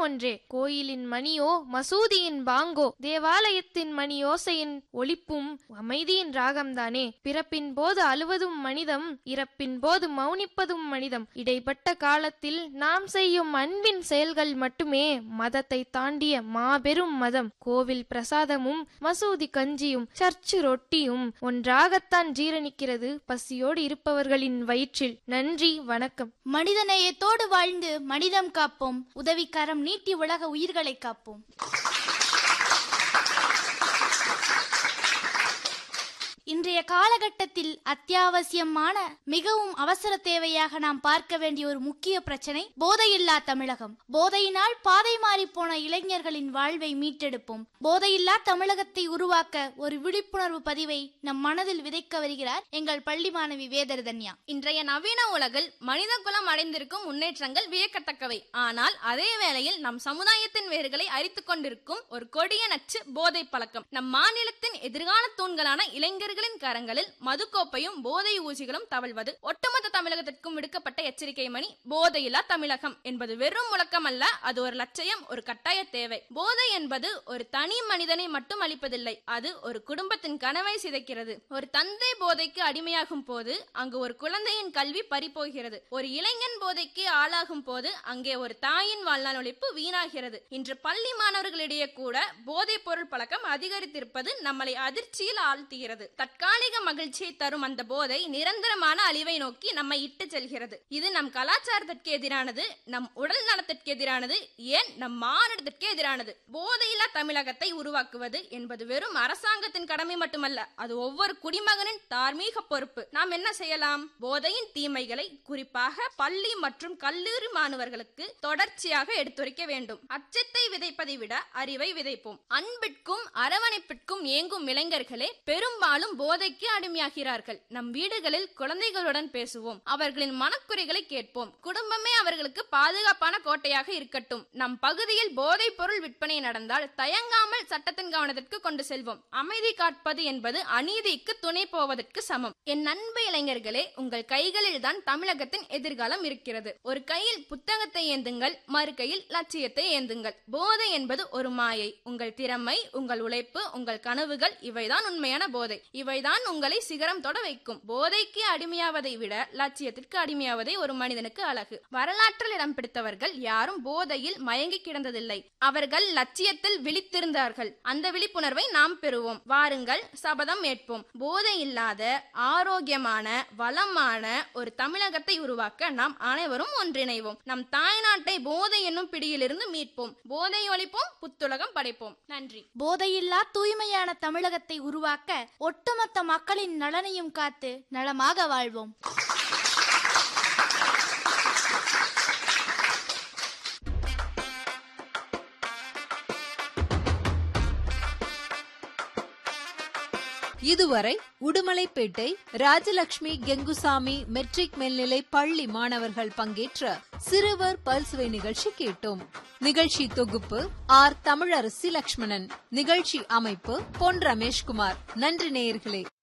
ஒன்றே கோயிலின் மணியோ மசூதியின் பாங்கோ தேவாலயத்தின் மணியோசையின் ஒலிப்பும் அமைதியின் ராகம்தானே பிறப்பின் போது அழுவதும் மனிதம் இறப்பின் போது மௌனிப்பதும் மனிதம் இடைப்பட்ட காலத்தில் நாம் செய்யும் அன்பின் செயல்கள் மட்டுமே மதத்தை தாண்டிய மாபெரும் மதம் கோவில் பிரசாதமும் மசூதி கஞ்சியும் சர்ச்சு ரொட்டியும் ஒன்றாகத்தான் ஜீரணிக்கிறது பசியோடு இருப்பவர்களின் வயிற்றில் நன்றி வணக்கம் மனிதநேயத்தோடு வாழ்ந்து மனிதம் காப்போம் உதவிக்கரம் நீட்டி உலக உயிர்களை காப்போம் இன்றைய காலகட்டத்தில் அத்தியாவசியமான மிகவும் அவசர தேவையாக நாம் பார்க்க வேண்டிய ஒரு முக்கிய பிரச்சனை போதையில்லா தமிழகம் போதையினால் பாதை மாறி போன இளைஞர்களின் வாழ்வை மீட்டெடுப்போம் போதையில்லா தமிழகத்தை உருவாக்க ஒரு விழிப்புணர்வு பதிவை நம் மனதில் விதைக்க வருகிறார் எங்கள் பள்ளி மாணவி வேதர்தன்யா இன்றைய நவீன உலகில் மனித குலம் அடைந்திருக்கும் முன்னேற்றங்கள் வியக்கத்தக்கவை ஆனால் அதே வேளையில் நம் சமுதாயத்தின் வேர்களை அரித்துக் கொண்டிருக்கும் ஒரு கொடிய நச்சு போதை பழக்கம் நம் மாநிலத்தின் எதிர்கால தூண்களான இளைஞர்களின் கரங்களில் மதுக்கோப்பையும் போதை ஊசிகளும் தவழ்வது ஒட்டுமொத்த தமிழகத்திற்கும் விடுக்கப்பட்ட எச்சரிக்கை மணி போதையில்லா தமிழகம் என்பது வெறும் முழக்கம் அல்ல அது ஒரு லட்சியம் ஒரு கட்டாய தேவை போதை என்பது ஒரு தனி மனிதனை மட்டும் அளிப்பதில்லை அது ஒரு குடும்பத்தின் கனவை சிதைக்கிறது ஒரு தந்தை போதைக்கு அடிமையாகும் போது அங்கு ஒரு குழந்தையின் கல்வி பறிபோகிறது ஒரு இளைஞன் போதைக்கு ஆளாகும் போது அங்கே ஒரு தாயின் வாழ்நாள் ஒழிப்பு வீணாகிறது இன்று பள்ளி மாணவர்களிடையே கூட போதைப் பொருள் பழக்கம் அதிகரித்திருப்பது நம்மளை அதிர்ச்சியில் ஆழ்த்துகிறது தற்காலிக மகிழ்ச்சியை தரும் அந்த போதை நிரந்தரமான அழிவை நோக்கி நம்மை இட்டு செல்கிறது இது நம் கலாச்சாரத்திற்கு எதிரானது நம் உடல் நலத்திற்கு எதிரானது ஏன் நம் மாநிலத்திற்கு எதிரானது போதையில்லா தமிழகத்தை உருவாக்குவது என்பது வெறும் அரசாங்கத்தின் கடமை மட்டுமல்ல அது ஒவ்வொரு குடிமகனின் தார்மீக பொறுப்பு நாம் என்ன செய்யலாம் போதையின் தீமைகளை குறிப்பாக பள்ளி மற்றும் கல்லூரி மாணவர்களுக்கு தொடர்ச்சியாக எடுத்துரைக்க வேண்டும் அச்சத்தை விதைப்பதை விட அறிவை விதைப்போம் அன்பிற்கும் அரவணைப்பிற்கும் ஏங்கும் இளைஞர்களே பெரும்பாலும் போதைக்கு அடிமையாகிறார்கள் நம் வீடுகளில் குழந்தைகளுடன் பேசுவோம் அவர்களின் மனக்குறைகளை கேட்போம் குடும்பமே அவர்களுக்கு பாதுகாப்பான கோட்டையாக இருக்கட்டும் நம் பகுதியில் போதைப் பொருள் விற்பனை நடந்தால் தயங்காமல் சட்டத்தின் கவனத்திற்கு கொண்டு செல்வோம் அமைதி காட்பது என்பது அநீதிக்கு துணை போவதற்கு சமம் என் அன்பு இளைஞர்களே உங்கள் கைகளில் தான் தமிழகத்தின் எதிர்காலம் இருக்கிறது ஒரு கையில் புத்தகத்தை ஏந்துங்கள் மறு கையில் லட்சியத்தை ஏந்துங்கள் போதை என்பது ஒரு மாயை உங்கள் திறமை உங்கள் உழைப்பு உங்கள் கனவுகள் இவைதான் உண்மையான போதை இவைதான் உங்களை சிகரம் தொட வைக்கும் போதைக்கு அடிமையாவதை விட லட்சியத்திற்கு அடிமையாவதே ஒரு மனிதனுக்கு அழகு வரலாற்றில் இடம் பிடித்தவர்கள் யாரும் போதையில் மயங்கி கிடந்ததில்லை அவர்கள் லட்சியத்தில் விழித்திருந்தார்கள் அந்த விழிப்புணர்வை நாம் பெறுவோம் வாருங்கள் சபதம் ஏற்போம் போதை இல்லாத ஆரோக்கியமான வளமான ஒரு தமிழகத்தை உருவாக்க நாம் அனைவரும் ஒன்றிணைவோம் நம் தாய்நாட்டை போதை என்னும் பிடியிலிருந்து மீட்போம் போதை ஒழிப்போம் புத்துலகம் படைப்போம் நன்றி போதையில்லா தூய்மையான தமிழகத்தை உருவாக்க ஒட்டுமொத்த மக்களின் நலனையும் காத்து நலமாக வாழ்வோம் இதுவரை உடுமலைப்பேட்டை ராஜலட்சுமி கெங்குசாமி மெட்ரிக் மேல்நிலை பள்ளி மாணவர்கள் பங்கேற்ற சிறுவர் பல்சுவை நிகழ்ச்சி கேட்டோம் நிகழ்ச்சி தொகுப்பு ஆர் தமிழரசி லட்சுமணன் நிகழ்ச்சி அமைப்பு பொன் ரமேஷ்குமார் நன்றி நேயர்களே